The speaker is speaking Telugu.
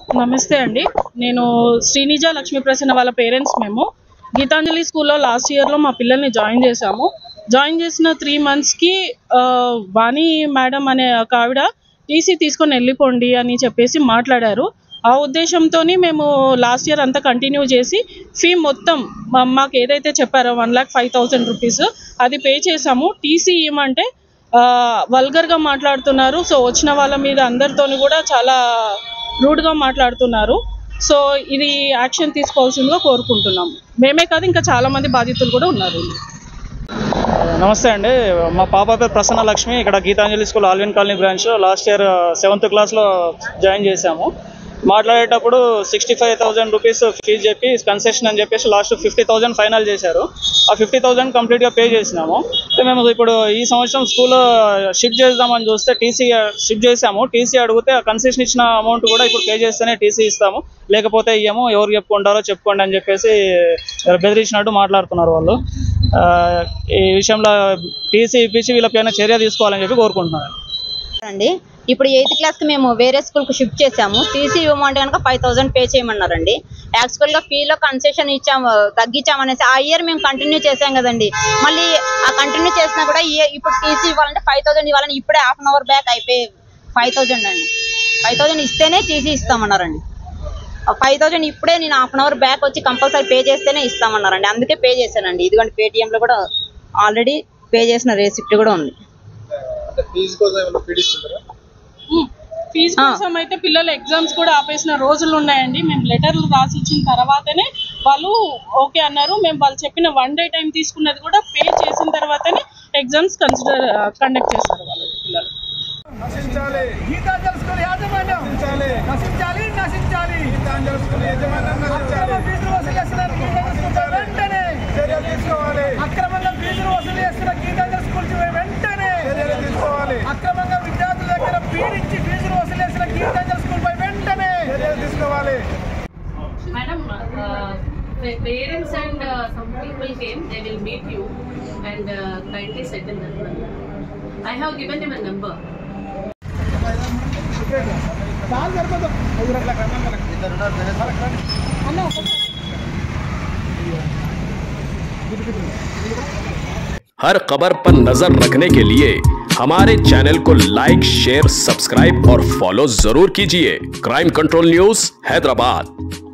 నమస్తే అండి నేను శ్రీనిజ లక్ష్మీ ప్రసన్న వాళ్ళ పేరెంట్స్ మేము గీతాంజలి స్కూల్లో లాస్ట్ ఇయర్లో మా పిల్లల్ని జాయిన్ చేశాము జాయిన్ చేసిన త్రీ మంత్స్కి వాణి మేడం అనే ఒక ఆవిడ టీసీ తీసుకొని వెళ్ళిపోండి అని చెప్పేసి మాట్లాడారు ఆ ఉద్దేశంతో మేము లాస్ట్ ఇయర్ అంతా కంటిన్యూ చేసి ఫీ మొత్తం మా- మాకు ఏదైతే చెప్పారో one lakh five thousand rupees అది పే చేసాము టీసీ ఇవ్వమంటే వల్గర్గా మాట్లాడుతున్నారు సో వచ్చిన వాళ్ళ మీద అందరితోని కూడా చాలా రూడ్గా మాట్లాడుతున్నారు సో ఇది యాక్షన్ తీసుకోవాల్సిందిగా కోరుకుంటున్నాము మేమే కాదు ఇంకా చాలా మంది బాధితులు కూడా ఉన్నారు నమస్తే అండి మా పాప పేరు ప్రసన్న లక్ష్మి ఇక్కడ Geethanjali school Alvin colony branch last year seventh క్లాస్లో జాయిన్ చేశాము మాట్లాడేటప్పుడు sixty five thousand rupees fees చెప్పి కన్సెషన్ అని చెప్పేసి లాస్ట్ ఫిఫ్టీ థౌజండ్ ఫైనల్ చేశారు ఆ ఫిఫ్టీ థౌజండ్ కంప్లీట్గా పే చేసినాము అయితే మేము ఇప్పుడు ఈ సంవత్సరం స్కూల్ షిఫ్ట్ చేద్దామని చూస్తే టీసీ షిఫ్ట్ చేసాము టీసీ అడిగితే ఆ కన్సెషన్ ఇచ్చిన అమౌంట్ కూడా ఇప్పుడు పే చేస్తేనే టీసీ ఇస్తాము లేకపోతే ఇయ్యము ఎవరు చెప్పుకుంటారో చెప్పుకోండి అని చెప్పేసి బెదిరించినట్టు మాట్లాడుతున్నారు వాళ్ళు ఆ, ఈ విషయంలో టీసీ ఇప్పించి వీళ్ళపైన చర్య తీసుకోవాలని చెప్పి కోరుకుంటున్నాను అండి ఇప్పుడు ఎయిత్ క్లాస్కి మేము వేరే స్కూల్కి షిఫ్ట్ చేసాము టీసీ ఇవ్వమంటే కనుక ఫైవ్ థౌసండ్ పే చేయమన్నారండి యాక్చువల్గా ఫీలో కన్సెషన్ ఇచ్చాము తగ్గించామనేసి ఆ ఇయర్ మేము కంటిన్యూ చేసాం కదండి మళ్ళీ ఆ కంటిన్యూ చేసినా కూడా ఈ ఇప్పుడు టీసీ ఇవ్వాలంటే ఫైవ్ థౌసండ్ ఇవ్వాలని ఇప్పుడే హాఫ్ అన్ అవర్ బ్యాక్ అయిపోయి ఫైవ్ థౌసండ్ అండి ఫైవ్ థౌసండ్ ఇస్తేనే టీసీ ఇస్తామన్నారండి ఫైవ్ థౌసండ్ ఇప్పుడే నేను హాఫ్ అన్ అవర్ బ్యాక్ వచ్చి కంపల్సరీ పే చేస్తేనే ఇస్తామన్నారండి అందుకే పే చేశానండి ఇదిగోండి పేటిఎంలో కూడా ఆల్రెడీ పే చేసిన రెసిప్ట్ కూడా ఉంది ఫీజు ఆ. కోసం అయితే పిల్లలు ఎగ్జామ్స్ కూడా ఆపేసిన రోజులు ఉన్నాయండి మేము లెటర్లు రాసి ఇచ్చిన తర్వాతనే వాళ్ళు ఓకే అన్నారు మేము వాళ్ళు చెప్పిన వన్ డే టైం తీసుకున్నది కూడా పే చేసిన తర్వాతనే ఎగ్జామ్స్ కన్సిడర్ కండక్ట్ చేశారు వాళ్ళు పిల్లలు నశించాలి గీతాంజలి స్కూల్ యాజమాన్యం నశించాలి నశించాలి నశించాలి గీతాంజలి స్కూల్ యాజమాన్యం నశించాలి ఫీజులు వసూలు చేస్తున్న గీతాంజలి స్కూల్ వెంటనే చర్యలు తీసుకోవాలి అక్రమంగా ఫీజులు వసూలు చేస్తున్న గీతాంజలి స్కూల్ వెంటనే చర్యలు తీసుకోవాలి అక్రమంగా విద్యార్థుల దగ్గర పీడించి ఫీజులు వసూలు చేస్తున్న గీతాంజలి స్కూల్ పై వెంటనే చర్యలు తీసుకోవాలి Madam, uh, the parents and uh, some people came, they will meet you and uh, kindly settle that matter. I have given him a number. చాలా సరిపోతాం ఐదు రకాల हर खबर पर नजर रखने के लिए हमारे चैनल को लाइक शेयर सब्सक्राइब और फॉलो जरूर कीजिए क्राइम कंट्रोल न्यूज हैदराबाद